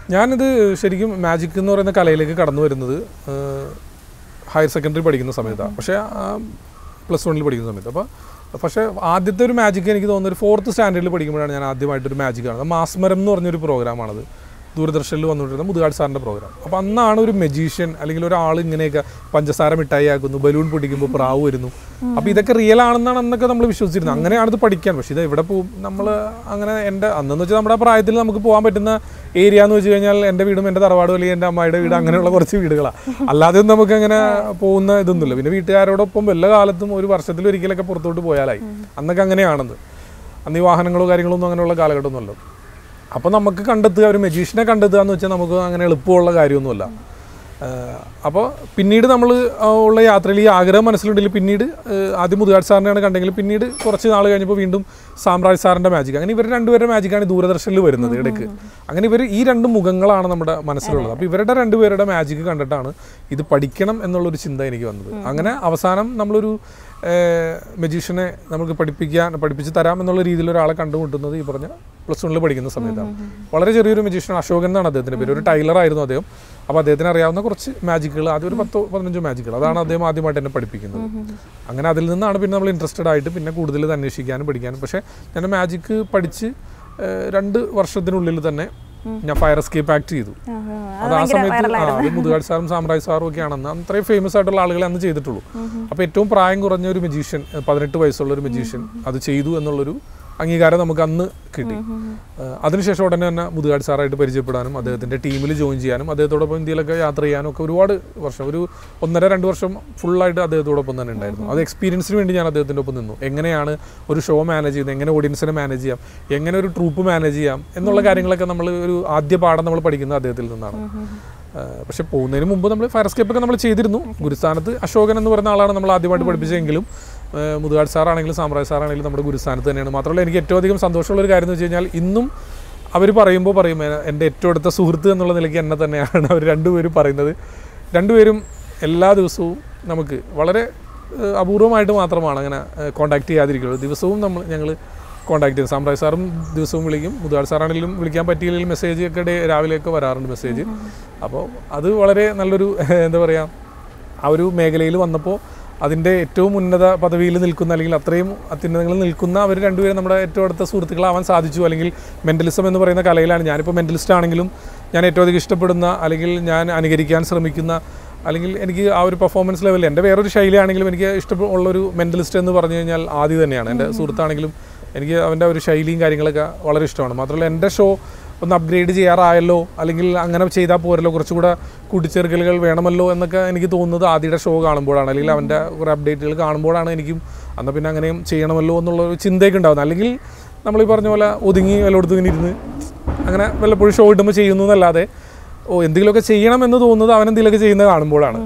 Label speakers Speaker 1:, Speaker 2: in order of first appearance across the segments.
Speaker 1: ഞാനിത് ശരിക്കും മാജിക് എന്ന് പറയുന്ന കലയിലേക്ക് കടന്നു വരുന്നത് ഹയർ സെക്കൻഡറി പഠിക്കുന്ന സമയത്താണ് പക്ഷേ പ്ലസ് വണ്ണിൽ പഠിക്കുന്ന സമയത്ത് അപ്പോൾ പക്ഷേ ആദ്യത്തെ ഒരു മാജിക് എനിക്ക് തോന്നുന്നത് ഒരു ഫോർത്ത് സ്റ്റാൻഡേർഡിൽ പഠിക്കുമ്പോഴാണ് ഞാൻ ആദ്യമായിട്ടൊരു മാജിക് കാണുന്നത് മാസ്മരം എന്ന് പറഞ്ഞൊരു പ്രോഗ്രാമാണത് ദൂരദർശനിൽ വന്നുകൊണ്ടിരുന്ന മുതുകാട് സാറിൻ്റെ പ്രോഗ്രാം അപ്പോൾ അന്നാണ് ഒരു മെജീഷ്യൻ അല്ലെങ്കിൽ ഒരാൾ ഇങ്ങനെയൊക്കെ പഞ്ചസാര മിഠായി ആക്കുന്നു ബലൂൺ പൊട്ടിക്കുമ്പോൾ പ്രാവ് വരുന്നു അപ്പോൾ ഇതൊക്കെ റിയൽ ആണെന്നാണ് അന്നൊക്കെ നമ്മൾ വിശ്വസിച്ചിരുന്നത് അങ്ങനെയാണ് ഇത് പഠിക്കാൻ പക്ഷേ ഇത് എവിടെ പോകും നമ്മൾ അങ്ങനെ എൻ്റെ അന്നെന്ന് വെച്ചാൽ നമ്മുടെ പ്രായത്തിൽ നമുക്ക് പോകാൻ പറ്റുന്ന ഏരിയ എന്ന് വെച്ച് കഴിഞ്ഞാൽ എൻ്റെ വീടും എൻ്റെ തറവാടും അല്ലെങ്കിൽ എൻ്റെ അമ്മയുടെ വീട് അങ്ങനെയുള്ള കുറച്ച് വീടുകളാണ് അല്ലാതെ ഒന്നും നമുക്ക് അങ്ങനെ പോകുന്ന ഇതൊന്നുമില്ല പിന്നെ വീട്ടുകാരോടൊപ്പം വല്ല കാലത്തും ഒരു വർഷത്തിൽ ഒരിക്കലൊക്കെ പുറത്തോട്ട് പോയാലായി അന്നൊക്കെ അങ്ങനെയാണെന്ന് അന്ന് ഈ വാഹനങ്ങളോ കാര്യങ്ങളോ ഒന്നും അങ്ങനെയുള്ള കാലഘട്ടമൊന്നുമല്ലോ അപ്പോൾ നമുക്ക് കണ്ടെത്തുക ഒരു മെജീഷ്യനെ കണ്ടെത്തുക എന്ന് വെച്ചാൽ നമുക്ക് അങ്ങനെ എളുപ്പമുള്ള കാര്യമൊന്നുമല്ല അപ്പോൾ പിന്നീട് നമ്മൾ ഉള്ള യാത്രയിൽ ഈ ആഗ്രഹം മനസ്സിലുണ്ടെങ്കിൽ പിന്നീട് ഏഹ്, ആദ്യം മുതുകാട് സാറിനെയാണ് കണ്ടെങ്കിൽ പിന്നീട് കുറച്ച് നാൾ കഴിഞ്ഞപ്പോൾ വീണ്ടും സാമ്രാജ് സാറിൻ്റെ മാജിക് അങ്ങനെ ഇവർ രണ്ടുപേരുടെ മാജിക്കാണ് ദൂരദർശനിൽ വരുന്നത് ഇടയ്ക്ക് അങ്ങനെ ഇവർ ഈ രണ്ട് മുഖങ്ങളാണ് നമ്മുടെ മനസ്സിലുള്ളത് അപ്പോൾ ഇവരുടെ രണ്ടുപേരുടെ മാജിക് കണ്ടിട്ടാണ് ഇത് പഠിക്കണം എന്നുള്ളൊരു ചിന്ത എനിക്ക് വന്നത് അങ്ങനെ അവസാനം നമ്മളൊരു മെജീഷ്യനെ നമുക്ക് പഠിപ്പിക്കാൻ പഠിപ്പിച്ച് തരാം എന്നുള്ള രീതിയിൽ ഒരാളെ കണ്ടുമുട്ടുന്നത് ഈ പറഞ്ഞ പ്ലസ് വണ്ണിൽ പഠിക്കുന്ന സമയത്താണ് വളരെ ചെറിയൊരു മെജീഷ്യൻ അശോകൻ എന്നാണ് അദ്ദേഹത്തിൻ്റെ പേര് ഒരു ടൈലർ ആയിരുന്നു അദ്ദേഹം അപ്പോൾ അദ്ദേഹത്തിന് അറിയാവുന്ന കുറച്ച് മാജിക്കുകൾ ആദ്യം ഒരു പത്തോ പതിനഞ്ചോ മാജിക്കുകൾ അതാണ് അദ്ദേഹം ആദ്യമായിട്ട് എന്നെ പഠിപ്പിക്കുന്നത് അങ്ങനെ അതിൽ നിന്നാണ് പിന്നെ നമ്മൾ ഇൻട്രസ്റ്റഡ് ആയിട്ട് പിന്നെ കൂടുതൽ ഇത് അന്വേഷിക്കാനും പഠിക്കാനും പക്ഷേ ഞാൻ മാജിക്ക് പഠിച്ച് ഏഹ്, രണ്ട് വർഷത്തിനുള്ളിൽ തന്നെ ഞാൻ ഫയർ എസ്കേപ്പ് ആക്ട് ചെയ്തു അത് ആ സമയത്ത് ആ, അത് മുതുകാട് സാറും സാമ്രാജ് സാറും ഒക്കെ ആണെന്ന് അത്രയും ഫേമസ് ആയിട്ടുള്ള ആളുകളെ അന്ന് ചെയ്തിട്ടുള്ളൂ അപ്പോൾ ഏറ്റവും പ്രായം കുറഞ്ഞ ഒരു മെജീഷ്യൻ പതിനെട്ട് വയസ്സുള്ള ഒരു മെജീഷ്യൻ അത് ചെയ്തു എന്നുള്ളൊരു അംഗീകാരം നമുക്ക് അന്ന് കിട്ടി ഏഹ് അതിനുശേഷം ഉടനെ തന്നെ മുതുകാട് സാറായിട്ട് പരിചയപ്പെടാനും അദ്ദേഹത്തിൻ്റെ ടീമിൽ ജോയിൻ ചെയ്യാനും അദ്ദേഹത്തോടൊപ്പം ഇന്ത്യയിലൊക്കെ യാത്ര ചെയ്യാനും ഒക്കെ ഒരുപാട് വർഷം ഒരു ഒന്നര രണ്ട് വർഷം ഫുള്ളായിട്ട് അദ്ദേഹത്തോടൊപ്പം തന്നെ ഉണ്ടായിരുന്നു അത് എക്സ്പീരിയൻസിന് വേണ്ടി ഞാൻ അദ്ദേഹത്തിൻ്റെ ഒപ്പം നിന്നു എങ്ങനെയാണ് ഒരു ഷോ മാനേജ് ചെയ്യുന്നത് എങ്ങനെ ഓഡിയൻസിനെ മാനേജ് ചെയ്യാം എങ്ങനെ ഒരു ട്രൂപ്പ് മാനേജ് ചെയ്യാം എന്നുള്ള കാര്യങ്ങളൊക്കെ നമ്മൾ ഒരു ആദ്യ പാഠം നമ്മൾ പഠിക്കുന്നത് അദ്ദേഹത്തിൽ നിന്നാണ് ഏഹ് പക്ഷെ പോകുന്നതിന് മുമ്പ് നമ്മൾ ഫയർ എസ്കേപ്പ് ഒക്കെ നമ്മൾ ചെയ്തിരുന്നു ഗുരുസ്ഥാനത്ത് അശോകൻ എന്ന് പറയുന്ന ആളാണ് നമ്മൾ ആദ്യമായിട്ട് പഠിപ്പിച്ചതെങ്കിലും ഏഹ് മുതുകാട് സാറാണെങ്കിലും സാമ്രാജ് സാറാണെങ്കിലും നമ്മുടെ ഗുരുസ്ഥാനത്ത് തന്നെയാണ് മാത്രമല്ല എനിക്ക് ഏറ്റവും അധികം സന്തോഷമുള്ള ഒരു കാര്യം എന്ന് വെച്ച് കഴിഞ്ഞാൽ ഇന്നും അവർ പറയുമ്പോൾ പറയും "എ- എൻ്റെ ഏറ്റവും അടുത്ത സുഹൃത്ത് എന്നുള്ള നിലയ്ക്ക് എന്നെ തന്നെയാണ് അവർ രണ്ടുപേരും പറയുന്നത് രണ്ടുപേരും എല്ലാ ദിവസവും നമുക്ക് വളരെ ഏഹ് അപൂർവമായിട്ട് മാത്രമാണ് അങ്ങനെ കോൺടാക്ട് ചെയ്യാതിരിക്കുള്ളൂ ദിവസവും നമ്മൾ ഞങ്ങൾ കോൺടാക്ട് ചെയ്യും സാമ്രാജ് സാറും ദിവസവും വിളിക്കും മുതുകാട് സാറാണെങ്കിലും വിളിക്കാൻ പറ്റിയില്ലെങ്കിൽ മെസ്സേജ് ഒക്കെ ഡേ രാവിലെയൊക്കെ വരാറുണ്ട് മെസ്സേജ് അപ്പോൾ അത് വളരെ നല്ലൊരു എന്താ പറയുക ആ ഒരു മേഖലയിൽ വന്നപ്പോൾ അതിൻ്റെ ഏറ്റവും ഉന്നത പദവിയിൽ നിൽക്കുന്ന അല്ലെങ്കിൽ അത്രയും അത്യുന്നതങ്ങളിൽ നിൽക്കുന്ന അവർ രണ്ടുപേരും നമ്മുടെ ഏറ്റവും അടുത്ത സുഹൃത്തുക്കളാവാൻ സാധിച്ചു അല്ലെങ്കിൽ മെൻ്റലിസം എന്ന് പറയുന്ന കലയിലാണ് ഞാനിപ്പോൾ മെൻ്റലിസ്റ്റ് ആണെങ്കിലും ഞാൻ ഏറ്റവും അധികം ഇഷ്ടപ്പെടുന്ന അല്ലെങ്കിൽ ഞാൻ അനുകരിക്കാൻ ശ്രമിക്കുന്ന അല്ലെങ്കിൽ എനിക്ക് ആ ഒരു പെർഫോമൻസ് ലെവലിൽ എൻ്റെ വേറൊരു ശൈലിയാണെങ്കിലും എനിക്ക് ഇഷ്ടമുള്ള ഒരു മെൻ്റലിസ്റ്റ് എന്ന് പറഞ്ഞു കഴിഞ്ഞാൽ ആദ്യം തന്നെയാണ് എൻ്റെ സുഹൃത്താണെങ്കിലും എനിക്ക് അവൻ്റെ ഒരു ശൈലിയും കാര്യങ്ങളൊക്കെ വളരെ ഇഷ്ടമാണ് മാത്രമല്ല എൻ്റെ ഷോ ഒന്ന് അപ്ഗ്രേഡ് ചെയ്യാറായല്ലോ അല്ലെങ്കിൽ അങ്ങനെ ചെയ്താൽ പോരല്ലോ കുറച്ചുകൂടെ കൂട്ടിച്ചേർക്കലുകൾ വേണമല്ലോ എന്നൊക്കെ എനിക്ക് തോന്നുന്നത് ആദ്യയുടെ ഷോ കാണുമ്പോഴാണ് അല്ലെങ്കിൽ അവൻ്റെ കുറേ അപ്ഡേറ്റുകൾ കാണുമ്പോഴാണ് എനിക്കും എന്നാൽ പിന്നെ അങ്ങനെയും ചെയ്യണമല്ലോ എന്നുള്ള ഒരു ചിന്തയൊക്കെ ഉണ്ടാകുന്നത് അല്ലെങ്കിൽ നമ്മൾ ഈ പറഞ്ഞ പോലെ ഒതുങ്ങി വല്ലയിടത്തും ഇങ്ങനെ ഇരുന്ന് അങ്ങനെ വല്ലപ്പോഴും ഷോ ഇടുമ്പോൾ ചെയ്യുന്നു എന്നല്ലാതെ ഓ എന്തെങ്കിലുമൊക്കെ ചെയ്യണം എന്ന് തോന്നുന്നത് അവൻ എന്തെങ്കിലുമൊക്കെ ചെയ്യുന്നത് കാണുമ്പോഴാണ്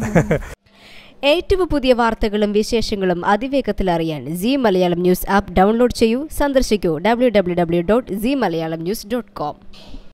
Speaker 2: ഏറ്റവും പുതിയ വാർത്തകളും വിശേഷങ്ങളും അതിവേഗത്തിൽ അറിയാൻ Zee Malayalam news app download ചെയ്യൂ സന്ദർശിക്കൂ W W W dot Zee Malayalam news dot com